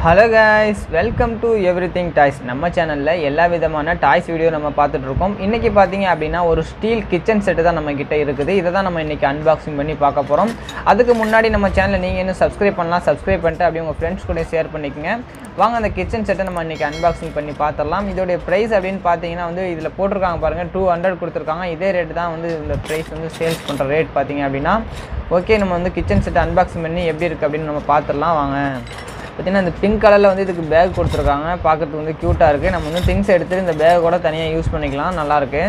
hello guys welcome to everything toys நம்ம சேனலில் எல்லா விதமான டாய்ஸ் வீடியோ நம்ம பார்த்துட்டு இருக்கோம் இன்றைக்கி பார்த்தீங்க அப்படின்னா ஒரு ஸ்டீல் கிச்சன் செட்டு தான் நம்ம கிட்ட இருக்குது இதை தான் நம்ம இன்றைக்கி அன்பாக்சிங் பண்ணி பார்க்க போகிறோம் அதுக்கு முன்னாடி நம்ம சேனலை நீங்கள் இன்னும் சப்ஸ்கிரைப் பண்ணலாம் சப்ஸ்கிரைப் பண்ணிட்டு அப்படியே உங்கள் ஃப்ரெண்ட்ஸ் கூட ஷேர் பண்ணிக்கோங்க வாங்க அந்த கிச்சன் செட்டை நம்ம இன்றைக்கி அன்பாக்சிங் பண்ணி பார்த்துடலாம் இதோடைய ப்ரைஸ் அப்படின்னு பார்த்தீங்கன்னா வந்து இதில் போட்டிருக்காங்க பாருங்கள் டூ ஹண்ட்ரட் கொடுத்துருக்காங்க இதே ரேட் தான் வந்து இந்த ப்ரைஸ் வந்து சேல்ஸ் பண்ணுற ரேட் பார்த்தீங்க அப்படின்னா ஓகே நம்ம வந்து கிச்சன் செட்டை அன்பாக்சிங் பண்ணி எப்படி இருக்குது அப்படின்னு நம்ம பார்த்துடலாம் வாங்க பார்த்தீங்கன்னா இந்த பிங்க் கலரில் வந்து இதுக்கு பேக் கொடுத்துருக்காங்க பார்க்கறதுக்கு வந்து க்யூட்டாக இருக்குது நம்ம வந்து திங்ஸ் எடுத்துகிட்டு இந்த பேக் கூட தனியாக யூஸ் பண்ணிக்கலாம் நல்லாயிருக்கு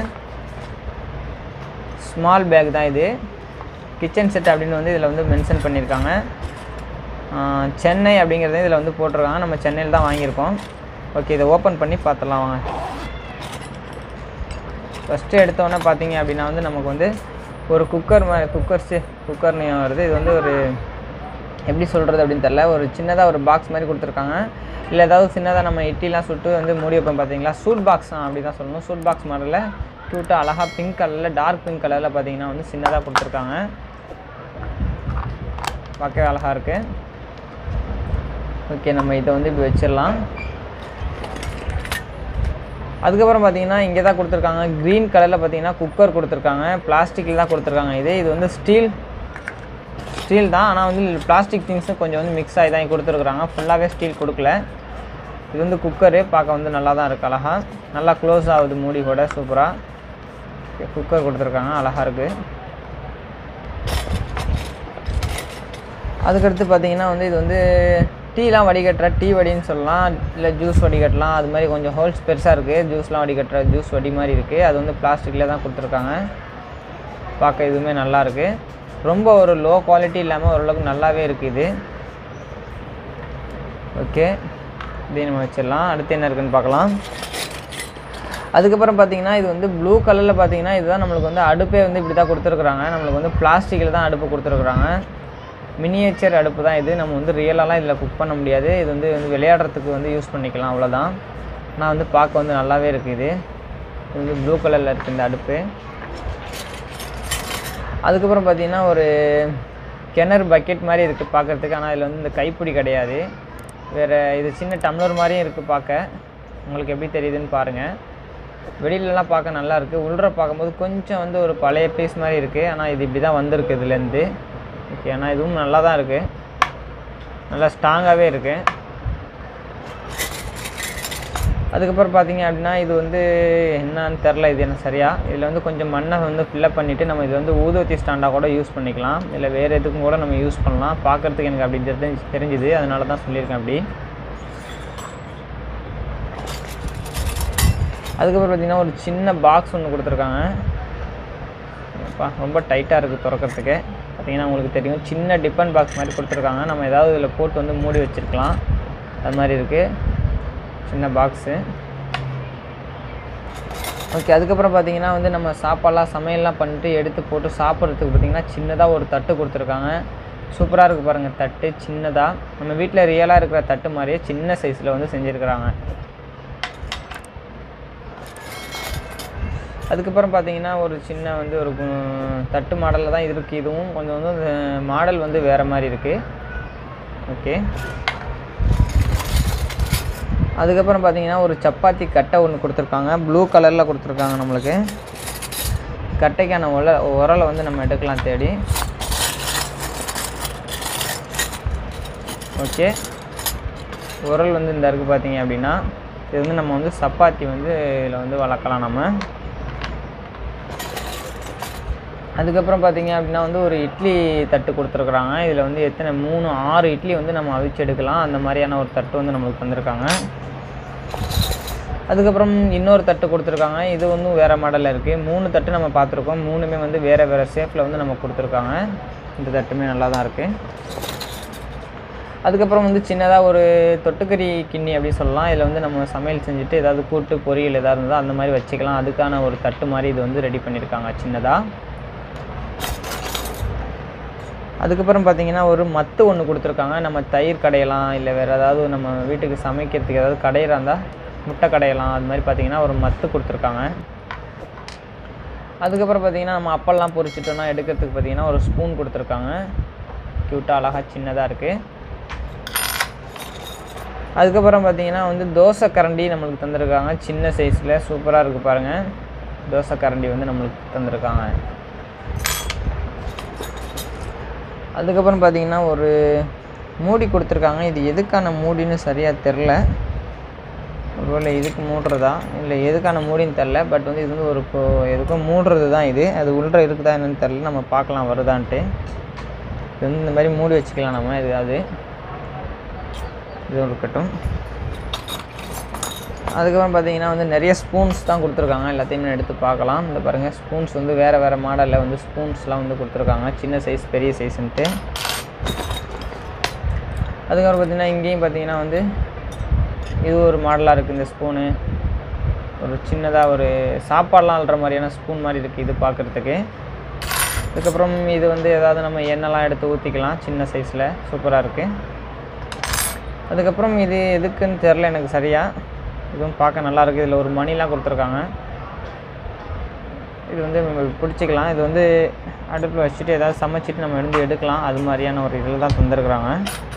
ஸ்மால் பேக் தான் இது கிச்சன் செட் அப்படின்னு வந்து இதில் வந்து மென்ஷன் பண்ணியிருக்காங்க ஆஹ் சென்னை அப்படிங்கிறத இதில் வந்து போட்டிருக்காங்க நம்ம சென்னையில் தான் வாங்கியிருக்கோம் ஓகே இதை ஓப்பன் பண்ணி பார்த்துடலாம் வாங்க ஃபஸ்ட்டு எடுத்தோன்னே பார்த்தீங்க அப்படின்னா வந்து நமக்கு வந்து ஒரு குக்கர் மாதிரி குக்கர்ஸு குக்கர்னு வருது இது வந்து ஒரு எப்படி சொல்கிறது அப்படின்னு தெரில ஒரு சின்னதாக ஒரு பாக்ஸ் மாதிரி கொடுத்துருக்காங்க இல்லை ஏதாவது சின்னதாக நம்ம இட்லிலாம் சுட்டு வந்து மூடி வைப்போம் பார்த்தீங்களா சூட் பாக்ஸ் அப்படி தான் சொல்லணும் சூட் பாக்ஸ் மாடலில் க்யூட்டாக அழகாக பிங்க் கலரில் டார்க் பிங்க் கலரில் பார்த்தீங்கன்னா வந்து சின்னதாக கொடுத்துருக்காங்க பார்க்கவே அழகாக இருக்குது ஓகே நம்ம இதை வந்து இப்படி வச்சிடலாம் அதுக்கப்புறம் பார்த்தீங்கன்னா இங்கே தான் கொடுத்துருக்காங்க க்ரீன் கலரில் பார்த்தீங்கன்னா குக்கர் கொடுத்துருக்காங்க பிளாஸ்டிக்கில் தான் கொடுத்துருக்காங்க இது இது வந்து ஸ்டீல் ஸ்டீல் தான் ஆனால் வந்து பிளாஸ்டிக் திங்ஸும் கொஞ்சம் வந்து மிக்ஸ் ஆகி தான் கொடுத்துருக்குறாங்க ஃபுல்லாகவே ஸ்டீல் கொடுக்கல இது வந்து குக்கரு பார்க்க வந்து நல்லா தான் இருக்குது அழகா நல்லா க்ளோஸ் ஆகுது மூடி கூட சூப்பராக குக்கர் கொடுத்துருக்காங்க அழகாக இருக்குது அதுக்கடுத்து பார்த்தீங்கன்னா வந்து இது வந்து டீலாம் வடிகட்டுற டீ வடின்னு சொல்லலாம் இல்லை ஜூஸ் வடிகட்டலாம் அது மாதிரி கொஞ்சம் ஹோல்ஸ் பெருசாக இருக்குது ஜூஸ்லாம் வடிகட்டுற ஜூஸ் வடி மாதிரி இருக்குது அது வந்து பிளாஸ்டிக்கில் தான் கொடுத்துருக்காங்க பார்க்க இதுவுமே நல்லா இருக்குது ரொம்ப ஒரு லோ குவாலிட்டி இல்லாமல் ஓரளவுக்கு நல்லாவே இருக்குது இது ஓகே இதையும் நம்ம வச்சிடலாம் அடுத்து என்ன இருக்குன்னு பார்க்கலாம் அதுக்கப்புறம் பார்த்தீங்கன்னா இது வந்து ப்ளூ கலரில் பார்த்தீங்கன்னா இதுதான் நம்மளுக்கு வந்து அடுப்பே வந்து இப்படி தான் கொடுத்துருக்குறாங்க நம்மளுக்கு வந்து பிளாஸ்டிக்கில் தான் அடுப்பு கொடுத்துருக்குறாங்க மினியேச்சர் அடுப்பு தான் இது நம்ம வந்து ரியலாலாம் இதில் குக் பண்ண முடியாது இது வந்து வந்து விளையாடுறதுக்கு வந்து யூஸ் பண்ணிக்கலாம் அவ்வளோதான் ஆனால் வந்து பார்க்க வந்து நல்லாவே இருக்குது இது இது வந்து ப்ளூ கலரில் இருக்குது இந்த அடுப்பு அதுக்கப்புறம் பார்த்தீங்கன்னா ஒரு கிணறு பக்கெட் மாதிரி இருக்குது பார்க்குறதுக்கு ஆனால் இதில் வந்து இந்த கைப்பிடி கிடையாது வேறு இது சின்ன டம்ளர் மாதிரியும் இருக்குது பார்க்க உங்களுக்கு எப்படி தெரியுதுன்னு பாருங்கள் வெளியிலலாம் பார்க்க நல்லா இருக்குது உள்ள பார்க்கும்போது கொஞ்சம் வந்து ஒரு பழைய பீஸ் மாதிரி இருக்குது ஆனால் இது இப்படி தான் வந்திருக்கு இதுலேருந்து ஓகே ஆனால் இதுவும் நல்லா தான் இருக்குது நல்லா ஸ்ட்ராங்காகவே இருக்குது அதுக்கப்புறம் பார்த்தீங்க அப்படின்னா இது வந்து என்னன்னு தெரில இது என்ன சரியா இதில் வந்து கொஞ்சம் மண்ணை வந்து ஃபில்லப் பண்ணிவிட்டு நம்ம இது வந்து ஊதுவத்தி ஸ்டாண்டாக கூட யூஸ் பண்ணிக்கலாம் இல்லை வேறு எதுக்கும் கூட நம்ம யூஸ் பண்ணலாம் பார்க்குறதுக்கு எனக்கு அப்படி தெரிஞ்சு தெரிஞ்சுது அதனால தான் சொல்லியிருக்கேன் அப்படி அதுக்கப்புறம் பார்த்தீங்கன்னா ஒரு சின்ன பாக்ஸ் ஒன்று கொடுத்துருக்காங்க அப்பா ரொம்ப டைட்டாக இருக்குது திறக்கிறதுக்கு பார்த்தீங்கன்னா உங்களுக்கு தெரியும் சின்ன டிஃபன் பாக்ஸ் மாதிரி கொடுத்துருக்காங்க நம்ம ஏதாவது இதில் போட்டு வந்து மூடி வச்சுருக்கலாம் அது மாதிரி இருக்குது சின்ன பாக்ஸு ஓகே அதுக்கப்புறம் பார்த்தீங்கன்னா வந்து நம்ம சாப்பாடெலாம் சமையல்லாம் பண்ணிட்டு எடுத்து போட்டு சாப்பிட்றதுக்கு பார்த்தீங்கன்னா சின்னதாக ஒரு தட்டு கொடுத்துருக்காங்க சூப்பராக இருக்குது பாருங்கள் தட்டு சின்னதாக நம்ம வீட்டில் ரியலாக இருக்கிற தட்டு மாதிரியே சின்ன சைஸில் வந்து செஞ்சுருக்கிறாங்க அதுக்கப்புறம் பார்த்தீங்கன்னா ஒரு சின்ன வந்து ஒரு கு- தட்டு மாடலில் தான் இருக்குது இதுவும் கொஞ்சம் வந்து மாடல் வந்து வேறு மாதிரி இருக்குது ஓகே அதுக்கப்புறம் பார்த்தீங்கன்னா ஒரு சப்பாத்தி கட்டை ஒன்று கொடுத்துருக்காங்க ப்ளூ கலரில் கொடுத்துருக்காங்க நம்மளுக்கு கட்டைக்கான உல உரலை வந்து நம்ம எடுக்கலாம் தேடி ஓகே உரல் வந்து இந்த இருக்குது பார்த்தீங்க அப்படின்னா இது வந்து நம்ம வந்து சப்பாத்தி வந்து இதில் வந்து வளர்க்கலாம் நம்ம அதுக்கப்புறம் பார்த்தீங்க அப்படின்னா வந்து ஒரு இட்லி தட்டு கொடுத்துருக்குறாங்க இதில் வந்து எத்தனை மூணு ஆறு இட்லி வந்து நம்ம அவிச்சு எடுக்கலாம் அந்த மாதிரியான ஒரு தட்டு வந்து நம்மளுக்கு வந்திருக்காங்க அதுக்கப்புறம் இன்னொரு தட்டு கொடுத்துருக்காங்க இது வந்து வேறு மாடலில் இருக்குது மூணு தட்டு நம்ம பார்த்துருக்கோம் மூணுமே வந்து வேறு வேறு ஷேப்பில் வந்து நம்ம கொடுத்துருக்காங்க இந்த தட்டுமே நல்லா தான் இருக்குது அதுக்கப்புறம் வந்து சின்னதாக ஒரு தொட்டுக்கறி கிண்ணி அப்படி சொல்லலாம் இதில் வந்து நம்ம சமையல் செஞ்சுட்டு ஏதாவது கூட்டு பொரியல் ஏதாவது இருந்தால் அந்த மாதிரி வச்சுக்கலாம் அதுக்கான ஒரு தட்டு மாதிரி இது வந்து ரெடி பண்ணியிருக்காங்க சின்னதாக அதுக்கப்புறம் பார்த்தீங்கன்னா ஒரு மத்து ஒன்று கொடுத்துருக்காங்க நம்ம தயிர் கடையலாம் இல்லை வேறு ஏதாவது நம்ம வீட்டுக்கு சமைக்கிறதுக்கு ஏதாவது கடையிறா இருந்தால் முட்டை கடையலாம் அது மாதிரி பார்த்தீங்கன்னா ஒரு மத்து கொடுத்துருக்காங்க அதுக்கப்புறம் பார்த்தீங்கன்னா நம்ம அப்பெல்லாம் பொரிச்சிட்டோம்னா எடுக்கிறதுக்கு பார்த்தீங்கன்னா ஒரு ஸ்பூன் கொடுத்துருக்காங்க க்யூட்டாக அழகாக சின்னதாக இருக்குது அதுக்கப்புறம் பார்த்தீங்கன்னா வந்து தோசை கரண்டி நம்மளுக்கு தந்திருக்காங்க சின்ன சைஸில் சூப்பராக இருக்குது பாருங்கள் தோசை கரண்டி வந்து நம்மளுக்கு தந்திருக்காங்க அதுக்கப்புறம் பார்த்தீங்கன்னா ஒரு மூடி கொடுத்துருக்காங்க இது எதுக்கான மூடின்னு சரியாக தெரில ஒருவேளை இதுக்கு மூடுறதா இல்லை எதுக்கான மூடின்னு தெரில பட் வந்து இது வந்து ஒரு இப்போ எதுக்கும் மூடுறது தான் இது அது உள்ள இருக்குதா என்னன்னு தெரில நம்ம பார்க்கலாம் வருதான்ட்டு இது வந்து இந்த மாதிரி மூடி வச்சுக்கலாம் நம்ம எதாவது இது இருக்கட்டும் அதுக்கப்புறம் பார்த்தீங்கன்னா வந்து நிறைய ஸ்பூன்ஸ் தான் கொடுத்துருக்காங்க எல்லாத்தையுமே எடுத்து பார்க்கலாம் இந்த பாருங்கள் ஸ்பூன்ஸ் வந்து வேறு வேறு மாடலில் வந்து ஸ்பூன்ஸ்லாம் வந்து கொடுத்துருக்காங்க சின்ன சைஸ் பெரிய சைஸ்ன்ட்டு அதுக்கப்புறம் பார்த்தீங்கன்னா இங்கேயும் பார்த்தீங்கன்னா வந்து இது ஒரு மாடலாக இருக்குது இந்த ஸ்பூனு ஒரு சின்னதாக ஒரு சாப்பாடெலாம் அள்ளுற மாதிரியான ஸ்பூன் மாதிரி இருக்குது இது பார்க்குறதுக்கு அதுக்கப்புறம் இது வந்து ஏதாவது நம்ம எண்ணெய்லாம் எடுத்து ஊற்றிக்கலாம் சின்ன சைஸில் சூப்பராக இருக்குது அதுக்கப்புறம் இது எதுக்குன்னு தெரில எனக்கு சரியாக இதுவும் பார்க்க நல்லா இருக்குது இதில் ஒரு மணிலாம் கொடுத்துருக்காங்க இது வந்து நம்ம பிடிச்சிக்கலாம் இது வந்து அடுப்பில் வச்சுட்டு ஏதாவது சமைச்சிட்டு நம்ம எடுத்து எடுக்கலாம் அது மாதிரியான ஒரு இதில் தான் தந்துருக்குறாங்க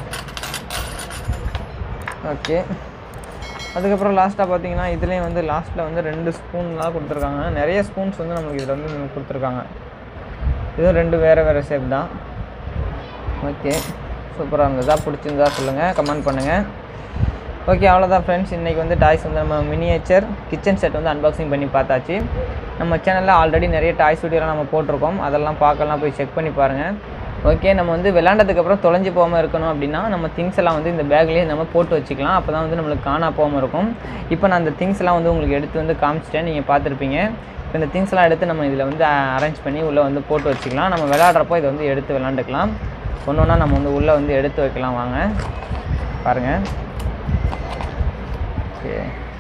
ஓகே அதுக்கப்புறம் லாஸ்ட்டாக பார்த்தீங்கன்னா இதுலேயும் வந்து லாஸ்ட்டில் வந்து ரெண்டு ஸ்பூன்லாம் கொடுத்துருக்காங்க நிறைய ஸ்பூன்ஸ் வந்து நம்மளுக்கு இதில் வந்து கொடுத்துருக்காங்க இதுவும் ரெண்டு வேறு வேறு ஷேப் தான் ஓகே சூப்பராக இருந்ததா பிடிச்சிருந்தா சொல்லுங்கள் கமெண்ட் பண்ணுங்கள் ஓகே அவ்வளோதான் ஃப்ரெண்ட்ஸ் இன்றைக்கி வந்து டாய்ஸ் வந்து நம்ம மினியேச்சர் கிச்சன் செட் வந்து அன்பாக்சிங் பண்ணி பார்த்தாச்சு நம்ம சேனலில் ஆல்ரெடி நிறைய டாய்ஸ் வீடியோலாம் நம்ம போட்டிருக்கோம் அதெல்லாம் பார்க்கலாம் போய் செக் பண்ணி பாருங்கள் ஓகே நம்ம வந்து விளாண்டதுக்கப்புறம் தொலைஞ்சு போகாமல் இருக்கணும் அப்படின்னா நம்ம திங்ஸ் எல்லாம் வந்து இந்த பேக்லேயே நம்ம போட்டு வச்சுக்கலாம் அப்போ தான் வந்து நம்மளுக்கு காணா போகாமல் இருக்கும் இப்போ நான் அந்த திங்ஸ் எல்லாம் வந்து உங்களுக்கு எடுத்து வந்து காமிச்சிட்டேன் நீங்கள் பார்த்துருப்பீங்க இப்போ இந்த திங்ஸ் எல்லாம் எடுத்து நம்ம இதில் வந்து அரேஞ்ச் பண்ணி உள்ளே வந்து போட்டு வச்சுக்கலாம் நம்ம விளாட்றப்போ இதை வந்து எடுத்து விளாண்டுக்கலாம் ஒன்று ஒன்றா நம்ம வந்து உள்ளே வந்து எடுத்து வைக்கலாம் வாங்க பாருங்கள் ஓகே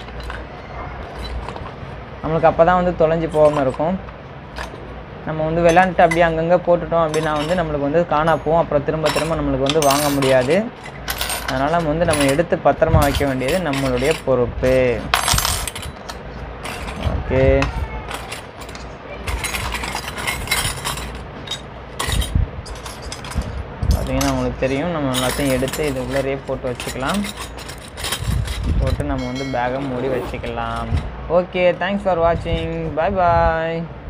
நம்மளுக்கு அப்போ தான் வந்து தொலைஞ்சு போகாமல் இருக்கும் நம்ம வந்து விளாண்டுட்டு அப்படியே அங்கங்கே போட்டுட்டோம் அப்படின்னா வந்து நம்மளுக்கு வந்து காணா போகும் அப்புறம் திரும்ப திரும்ப நம்மளுக்கு வந்து வாங்க முடியாது அதனால் நம்ம வந்து நம்ம எடுத்து பத்திரமா வைக்க வேண்டியது நம்மளுடைய பொறுப்பு ஓகே பார்த்தீங்கன்னா உங்களுக்கு தெரியும் நம்ம எல்லாத்தையும் எடுத்து இது உள்ளே போட்டு வச்சுக்கலாம் போட்டு நம்ம வந்து பேகை மூடி வச்சுக்கலாம் ஓகே தேங்க்ஸ் ஃபார் வாட்சிங் பாய் பாய்